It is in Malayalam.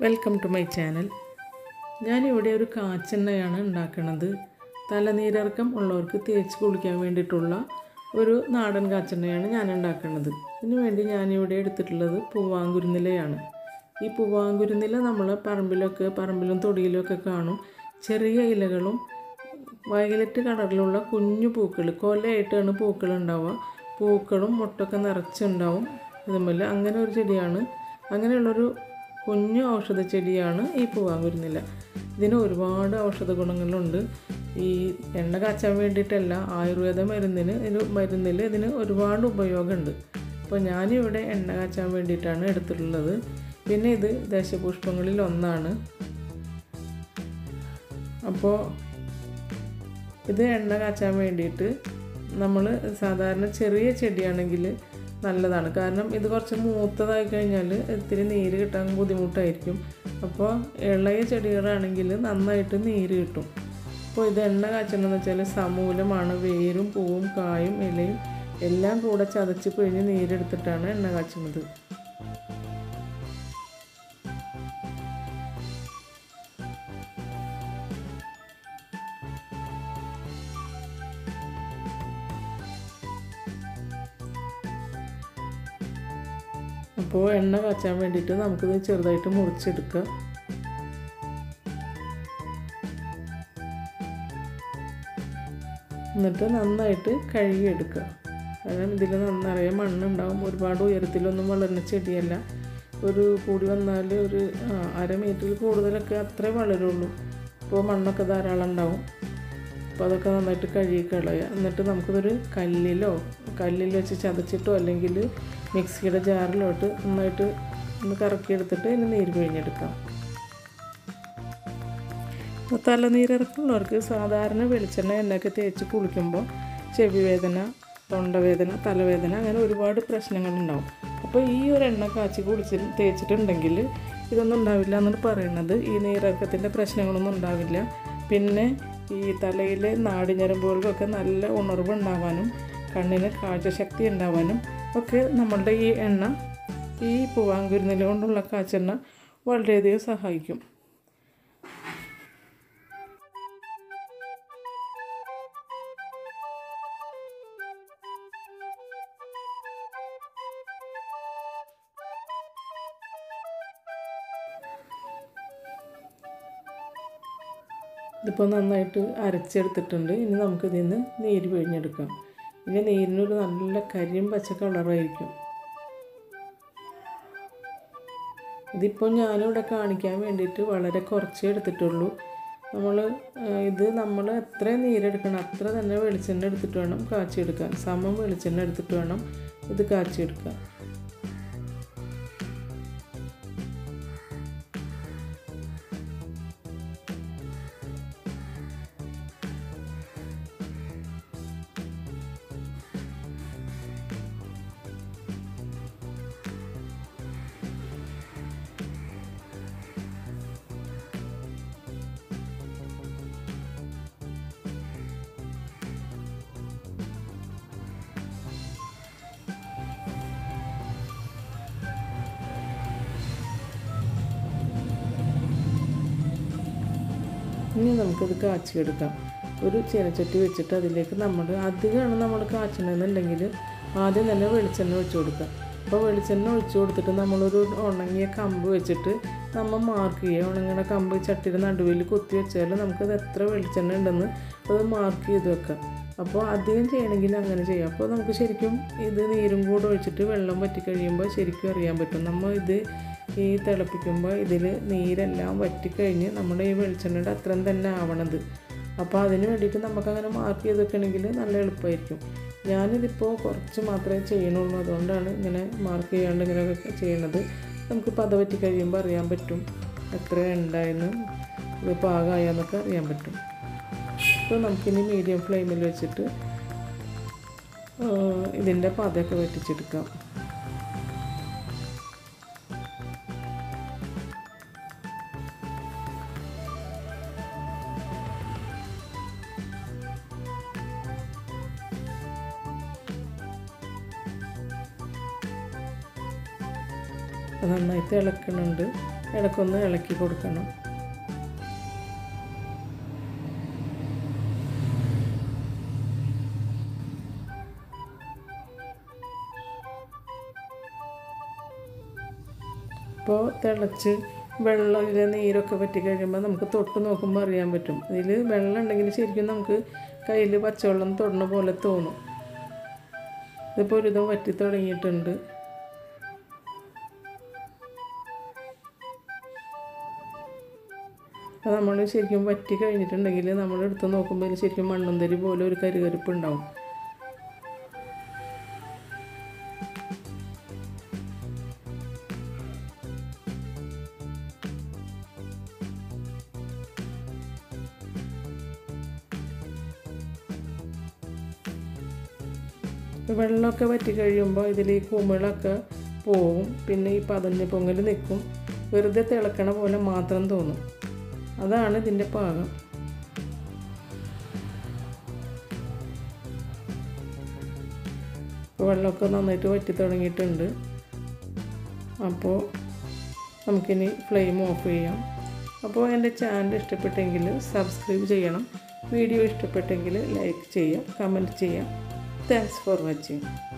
വെൽക്കം ടു മൈ ചാനൽ ഞാനിവിടെ ഒരു കാച്ചെണ്ണയാണ് ഉണ്ടാക്കുന്നത് തലനീരിറക്കം ഉള്ളവർക്ക് തേച്ച് കുളിക്കാൻ വേണ്ടിയിട്ടുള്ള ഒരു നാടൻ കാച്ചെണ്ണയാണ് ഞാൻ ഉണ്ടാക്കുന്നത് ഇതിനു വേണ്ടി ഞാനിവിടെ എടുത്തിട്ടുള്ളത് പൂവാങ്കുരുന്നിലയാണ് ഈ പൂവാങ്കുരുന്നില നമ്മൾ പറമ്പിലൊക്കെ പറമ്പിലും തൊടിയിലൊക്കെ കാണും ചെറിയ ഇലകളും വയലറ്റ് കളറിലുള്ള കുഞ്ഞു പൂക്കൾ കൊലയായിട്ടാണ് പൂക്കൾ ഉണ്ടാവുക പൂക്കളും മുട്ടൊക്കെ നിറച്ചുണ്ടാവും ഇതുമല്ല അങ്ങനെ ഒരു ചെടിയാണ് അങ്ങനെയുള്ളൊരു കുഞ്ഞു ഔഷധ ചെടിയാണ് ഈ പൂവാങ്കുരുന്നില ഇതിന് ഒരുപാട് ഔഷധ ഗുണങ്ങളുണ്ട് ഈ എണ്ണ കാച്ചാൻ വേണ്ടിയിട്ടല്ല ആയുർവേദ മരുന്നിന് ഇതിന് മരുന്നിൽ ഇതിന് ഒരുപാട് ഉപയോഗമുണ്ട് അപ്പോൾ ഞാനിവിടെ എണ്ണ കാച്ചാൻ വേണ്ടിയിട്ടാണ് എടുത്തിട്ടുള്ളത് പിന്നെ ഇത് ദശപുഷ്പങ്ങളിൽ ഒന്നാണ് അപ്പോൾ ഇത് എണ്ണ കാച്ചാൻ വേണ്ടിയിട്ട് നമ്മൾ സാധാരണ ചെറിയ ചെടിയാണെങ്കിൽ നല്ലതാണ് കാരണം ഇത് കുറച്ച് മൂത്തതായി കഴിഞ്ഞാൽ ഇത്തിരി നീര് കിട്ടാൻ ബുദ്ധിമുട്ടായിരിക്കും അപ്പോൾ ഇളയ ചെടികളാണെങ്കിൽ നന്നായിട്ട് നീര് കിട്ടും അപ്പോൾ ഇത് എണ്ണ കാച്ചണമെന്ന് വെച്ചാൽ സമൂലമാണ് വേരും പൂവും കായും ഇലയും എല്ലാം കൂടെ ചതച്ച് പിഴിഞ്ഞ് നീരെടുത്തിട്ടാണ് എണ്ണ കാച്ചുന്നത് അപ്പോൾ എണ്ണ കാച്ചാൻ വേണ്ടിയിട്ട് നമുക്കിത് ചെറുതായിട്ട് മുറിച്ചെടുക്കാം എന്നിട്ട് നന്നായിട്ട് കഴുകിയെടുക്കുക കാരണം ഇതിൽ നന്നറിയാൻ മണ്ണുണ്ടാവും ഒരുപാട് ഉയരത്തിലൊന്നും വളരുന്ന ചെടിയല്ല ഒരു കൂടി വന്നാൽ ഒരു ആ, അര മീറ്ററിൽ കൂടുതലൊക്കെ അത്രേ വളരുള്ളൂ അപ്പോൾ മണ്ണൊക്കെ ധാരാളം ഉണ്ടാവും അപ്പോൾ അതൊക്കെ നന്നായിട്ട് കഴുകി കളയുക എന്നിട്ട് നമുക്കിതൊരു കല്ലിലോ കല്ലിൽ വെച്ച് ചതച്ചിട്ടോ അല്ലെങ്കിൽ മിക്സിയുടെ ജാറിലോട്ട് നന്നായിട്ട് ഒന്ന് കറക്കിയെടുത്തിട്ട് ഇതിന് നീര് പിഴിഞ്ഞെടുക്കാം അപ്പോൾ തലനീരിറക്കുള്ളവർക്ക് സാധാരണ വെളിച്ചെണ്ണ എണ്ണയൊക്കെ തേച്ച് കുളിക്കുമ്പോൾ ചെവി വേദന തൊണ്ടവേദന തലവേദന അങ്ങനെ ഒരുപാട് പ്രശ്നങ്ങളുണ്ടാവും അപ്പോൾ ഈ ഒരു എണ്ണ കാച്ചി കുളിച്ച് തേച്ചിട്ടുണ്ടെങ്കിൽ ഇതൊന്നും ഉണ്ടാവില്ല എന്നാണ് പറയുന്നത് ഈ നീരിറക്കത്തിൻ്റെ പ്രശ്നങ്ങളൊന്നും ഉണ്ടാവില്ല പിന്നെ ഈ തലയിലെ നാടിഞരമ്പുകൾക്കൊക്കെ നല്ല ഉണർവ് ഉണ്ടാവാനും കണ്ണിന് കാഴ്ചശക്തി ഉണ്ടാവാനും ഒക്കെ നമ്മളുടെ ഈ എണ്ണ ഈ പൂവാങ്കുരുന്നില കൊണ്ടുള്ള കാച്ചെണ്ണ വളരെയധികം സഹായിക്കും ഇതിപ്പോൾ നന്നായിട്ട് അരച്ചെടുത്തിട്ടുണ്ട് ഇനി നമുക്ക് ഇതിൽ നിന്ന് നീര് പിഴിഞ്ഞെടുക്കാം ഇനി നീരിനൊരു നല്ല കരിയും പച്ച കളറായിരിക്കും ഇതിപ്പോൾ ഞാനിവിടെ കാണിക്കാൻ വേണ്ടിയിട്ട് വളരെ കുറച്ചേ എടുത്തിട്ടുള്ളൂ നമ്മൾ ഇത് നമ്മൾ എത്ര നീരെടുക്കണം അത്ര തന്നെ വെളിച്ചെണ്ണ എടുത്തിട്ട് വേണം കാച്ചിയെടുക്കാൻ സമം വെളിച്ചെണ്ണ എടുത്തിട്ട് വേണം ഇത് കാച്ചിയെടുക്കാൻ ഇനി നമുക്കിത് കാച്ചിയെടുക്കാം ഒരു ചീനച്ചട്ടി വെച്ചിട്ട് അതിലേക്ക് നമ്മൾ അധികമാണ് നമ്മൾ കാച്ചണമെന്നുണ്ടെങ്കിൽ ആദ്യം തന്നെ വെളിച്ചെണ്ണ ഒഴിച്ചു കൊടുക്കുക അപ്പോൾ വെളിച്ചെണ്ണ ഒഴിച്ചു കൊടുത്തിട്ട് നമ്മളൊരു ഉണങ്ങിയ കമ്പ് വെച്ചിട്ട് നമ്മൾ മാർക്ക് ചെയ്യുക ഉണങ്ങണ കമ്പ് ചട്ടിയുടെ നടുവിൽ കുത്തി വെച്ചാൽ നമുക്കത് എത്ര വെളിച്ചെണ്ണ ഉണ്ടെന്ന് അത് മാർക്ക് ചെയ്ത് വെക്കാം അപ്പോൾ അധികം ചെയ്യണമെങ്കിൽ അങ്ങനെ ചെയ്യാം അപ്പോൾ നമുക്ക് ശരിക്കും ഇത് നീരും കൂടെ ഒഴിച്ചിട്ട് വെള്ളം വറ്റി കഴിയുമ്പോൾ ശരിക്കും അറിയാൻ പറ്റും നമ്മൾ ഇത് ഈ തിളപ്പിക്കുമ്പോൾ ഇതിൽ നീരെല്ലാം വറ്റിക്കഴിഞ്ഞ് നമ്മുടെ ഈ വെളിച്ചെണ്ണയുടെ അത്രയും തന്നെ ആവണത് അപ്പോൾ അതിന് വേണ്ടിയിട്ട് നമുക്കങ്ങനെ മാർക്ക് ചെയ്ത് വെക്കണമെങ്കിൽ നല്ല എളുപ്പമായിരിക്കും ഞാനിതിപ്പോൾ കുറച്ച് മാത്രമേ ചെയ്യണുള്ളൂ അതുകൊണ്ടാണ് ഇങ്ങനെ മാർക്ക് ചെയ്യാണ്ട് ഇങ്ങനെയൊക്കെ ചെയ്യണത് നമുക്ക് പത വറ്റി കഴിയുമ്പോൾ അറിയാൻ പറ്റും എത്ര ഉണ്ടായെന്ന് ഇത് പാകമായെന്നൊക്കെ അറിയാൻ പറ്റും അപ്പോൾ നമുക്കിനി മീഡിയം ഫ്ലെയിമിൽ വെച്ചിട്ട് ഇതിൻ്റെ പതയൊക്കെ വറ്റിച്ചെടുക്കാം അത് നന്നായിട്ട് ഇളക്കുന്നുണ്ട് ഇടയ്ക്കൊന്ന് ഇളക്കി കൊടുക്കണം ഇപ്പോൾ തിളച്ച് വെള്ളത്തിലെ നീരൊക്കെ പറ്റി കഴിയുമ്പോൾ നമുക്ക് തൊട്ട് നോക്കുമ്പോൾ അറിയാൻ പറ്റും ഇതിൽ വെള്ളം ഉണ്ടെങ്കിൽ ശരിക്കും നമുക്ക് കയ്യിൽ പച്ചവെള്ളം തൊടുന്ന പോലെ തോന്നും ഇതിപ്പോൾ ഒരുവിധം വറ്റി തുടങ്ങിയിട്ടുണ്ട് അത് നമ്മൾ ശരിക്കും വറ്റി കഴിഞ്ഞിട്ടുണ്ടെങ്കിൽ നമ്മൾ എടുത്ത് നോക്കുമ്പോൾ ഇതിൽ ശരിക്കും മണ്ണുന്തരി പോലെ ഒരു കരുകരുപ്പ് ഉണ്ടാവും വെള്ളമൊക്കെ വറ്റി കഴിയുമ്പോൾ ഇതിൽ ഈ കുമിളൊക്കെ പോവും പിന്നെ ഈ പതഞ്ഞ പൊങ്ങൽ നിൽക്കും വെറുതെ തിളക്കണ പോലെ മാത്രം തോന്നും അതാണ് ഇതിൻ്റെ പാകം വെള്ളമൊക്കെ നന്നായിട്ട് വറ്റി തുടങ്ങിയിട്ടുണ്ട് അപ്പോൾ നമുക്കിനി ഫ്ലെയിം ഓഫ് ചെയ്യാം അപ്പോൾ എൻ്റെ ചാനൽ ഇഷ്ടപ്പെട്ടെങ്കിൽ സബ്സ്ക്രൈബ് ചെയ്യണം വീഡിയോ ഇഷ്ടപ്പെട്ടെങ്കിൽ ലൈക്ക് ചെയ്യാം കമൻറ്റ് ചെയ്യാം താങ്ക്സ് ഫോർ വാച്ചിങ്